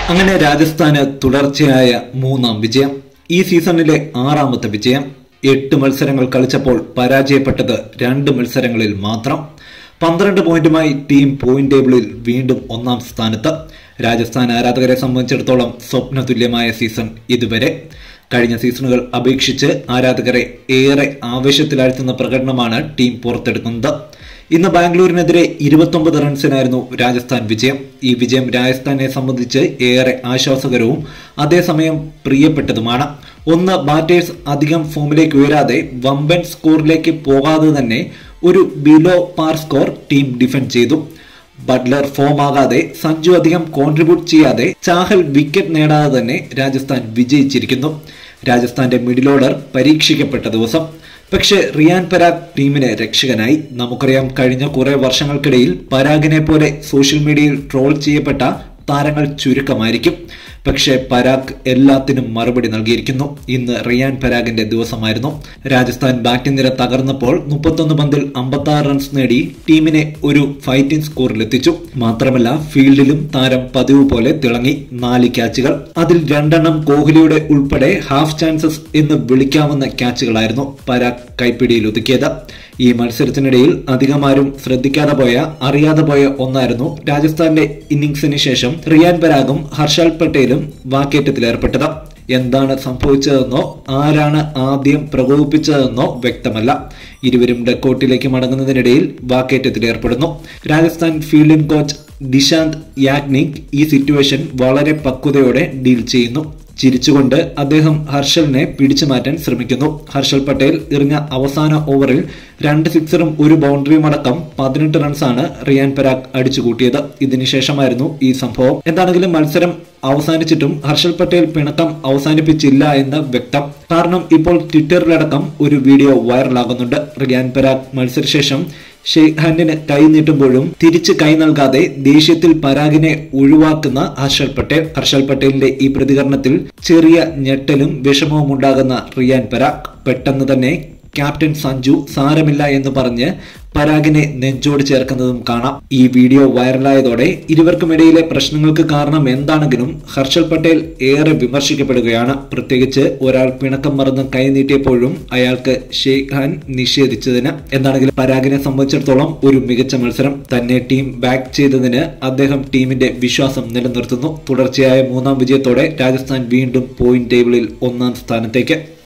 അങ്ങനെ രാജസ്ഥാന് തുടർച്ചയായ മൂന്നാം വിജയം ഈ സീസണിലെ ആറാമത്തെ വിജയം എട്ട് മത്സരങ്ങൾ കളിച്ചപ്പോൾ പരാജയപ്പെട്ടത് രണ്ട് മത്സരങ്ങളിൽ മാത്രം പന്ത്രണ്ട് പോയിന്റുമായി ടീം പോയിന്റ് ടേബിളിൽ വീണ്ടും ഒന്നാം സ്ഥാനത്ത് രാജസ്ഥാൻ ആരാധകരെ സംബന്ധിച്ചിടത്തോളം സ്വപ്ന തുല്യമായ സീസൺ ഇതുവരെ കഴിഞ്ഞ സീസണുകൾ അപേക്ഷിച്ച് ആരാധകരെ ഏറെ ആവേശത്തിലാഴ്ത്തുന്ന പ്രകടനമാണ് ടീം പുറത്തെടുക്കുന്നത് ഇന്ന് ബാംഗ്ലൂരിനെതിരെ ഇരുപത്തൊമ്പത് റൺസിനായിരുന്നു രാജസ്ഥാൻ വിജയം ഈ വിജയം രാജസ്ഥാനെ സംബന്ധിച്ച് ഏറെ ആശ്വാസകരവും അതേസമയം പ്രിയപ്പെട്ടതുമാണ് ഒന്ന് ബാറ്റേഴ്സ് അധികം ഫോമിലേക്ക് ഉയരാതെ വമ്പൻ സ്കോറിലേക്ക് പോകാതെ തന്നെ ഒരു below par score team defend ചെയ്തു ബട്ട്ലർ ഫോം ആകാതെ സഞ്ജു അധികം കോൺട്രിബ്യൂട്ട് ചെയ്യാതെ ചാഹൽ വിക്കറ്റ് നേടാതെ തന്നെ രാജസ്ഥാൻ വിജയിച്ചിരിക്കുന്നു രാജസ്ഥാന്റെ മിഡിൽ ഓർഡർ പരീക്ഷിക്കപ്പെട്ട ദിവസം പക്ഷേ റിയാൻ പരാഗ് ടീമിന് രക്ഷകനായി നമുക്കറിയാം കഴിഞ്ഞ കുറെ വർഷങ്ങൾക്കിടയിൽ പരാഗിനെ പോലെ സോഷ്യൽ മീഡിയയിൽ ട്രോൾ ചെയ്യപ്പെട്ട താരങ്ങൾ ചുരുക്കമായിരിക്കും പക്ഷേ പരാഗ് എല്ലാത്തിനും മറുപടി നൽകിയിരിക്കുന്നു ഇന്ന് റിയാൻ പരാഗിന്റെ ദിവസമായിരുന്നു രാജസ്ഥാൻ ബാറ്റിംഗ് നിര തകർന്നപ്പോൾ മുപ്പത്തൊന്ന് പന്തിൽ അമ്പത്തി ആറ് റൺസ് നേടി ടീമിനെ ഒരു ഫൈറ്റിംഗ് സ്കോറിലെത്തിച്ചു മാത്രമല്ല ഫീൽഡിലും താരം പതിവ് പോലെ തിളങ്ങി നാല് ക്യാച്ചുകൾ അതിൽ രണ്ടെണ്ണം കോഹ്ലിയുടെ ഉൾപ്പെടെ ഹാഫ് ചാൻസസ് എന്ന് വിളിക്കാവുന്ന ക്യാച്ചുകളായിരുന്നു പരാഗ് കൈപ്പിടിയിൽ ഒതുക്കിയത് ഈ മത്സരത്തിനിടയിൽ അധികമാരും ശ്രദ്ധിക്കാതെ പോയ അറിയാതെ പോയ ഒന്നായിരുന്നു രാജസ്ഥാന്റെ ഇന്നിംഗ്സിന് ശേഷം റിയാൻ പരാഗും ഹർഷൽ പട്ടേലും വാക്കേറ്റത്തിലേർപ്പെട്ടത് എന്താണ് സംഭവിച്ചതെന്നോ ആരാണ് ആദ്യം പ്രകോപിപ്പിച്ചതെന്നോ വ്യക്തമല്ല ഇരുവരും ഡെക്കോട്ടിലേക്ക് മടങ്ങുന്നതിനിടയിൽ വാക്കേറ്റത്തിലേർപ്പെടുന്നു രാജസ്ഥാൻ ഫീൽഡിംഗ് കോച്ച് ദിശാന്ത് യാഗ്നിക് ഈ സിറ്റുവേഷൻ വളരെ പക്വതയോടെ ഡീൽ ചെയ്യുന്നു ചിരിച്ചുകൊണ്ട് അദ്ദേഹം ഹർഷലിനെ പിടിച്ചു മാറ്റാൻ ശ്രമിക്കുന്നു ഹർഷൽ പട്ടേൽ എറിഞ്ഞ അവസാന ഓവറിൽ രണ്ട് സിക്സറും ഒരു ബൗണ്ടറിയും അടക്കം പതിനെട്ട് റൺസാണ് റിയാൻ പരാഗ് അടിച്ചുകൂട്ടിയത് ഇതിനുശേഷമായിരുന്നു ഈ സംഭവം എന്താണെങ്കിലും മത്സരം അവസാനിച്ചിട്ടും ഹർഷൽ പട്ടേൽ പിണക്കം അവസാനിപ്പിച്ചില്ല എന്ന് വ്യക്തം കാരണം ഇപ്പോൾ ട്വിറ്ററിലടക്കം ഒരു വീഡിയോ വൈറലാകുന്നുണ്ട് റിയാൻ പരാഗ് മത്സരശേഷം ഷെയ്ഖ് ഹാൻഡിന് കൈ നീട്ടുമ്പോഴും തിരിച്ച് കൈ നൽകാതെ ദേഷ്യത്തിൽ പരാഗിനെ ഒഴിവാക്കുന്ന ഹർഷൽ പട്ടേൽ ഹർഷൽ പട്ടേലിന്റെ ഈ പ്രതികരണത്തിൽ ചെറിയ ഞെട്ടലും വിഷമവും ഉണ്ടാകുന്ന റിയാൻ പരാഗ് പെട്ടെന്ന് തന്നെ ക്യാപ്റ്റൻ സഞ്ജു സാരമില്ല എന്ന് പറഞ്ഞ് പരാഗിനെ നെഞ്ചോട് ചേർക്കുന്നതും കാണാം ഈ വീഡിയോ വൈറലായതോടെ ഇരുവർക്കുമിടയിലെ പ്രശ്നങ്ങൾക്ക് കാരണം എന്താണെങ്കിലും ഹർഷൽ പട്ടേൽ ഏറെ വിമർശിക്കപ്പെടുകയാണ് പ്രത്യേകിച്ച് ഒരാൾ പിണക്കം മറന്ന് കൈനീട്ടിയപ്പോഴും അയാൾക്ക് ഷെയ്ഖ് ഖാൻ നിഷേധിച്ചതിന് എന്താണെങ്കിലും പരാഗിനെ സംബന്ധിച്ചിടത്തോളം ഒരു മികച്ച മത്സരം തന്നെ ടീം ബാക്ക് ചെയ്തതിന് അദ്ദേഹം ടീമിന്റെ വിശ്വാസം നിലനിർത്തുന്നു തുടർച്ചയായ മൂന്നാം വിജയത്തോടെ രാജസ്ഥാൻ വീണ്ടും പോയിന്റ് ടേബിളിൽ ഒന്നാം സ്ഥാനത്തേക്ക്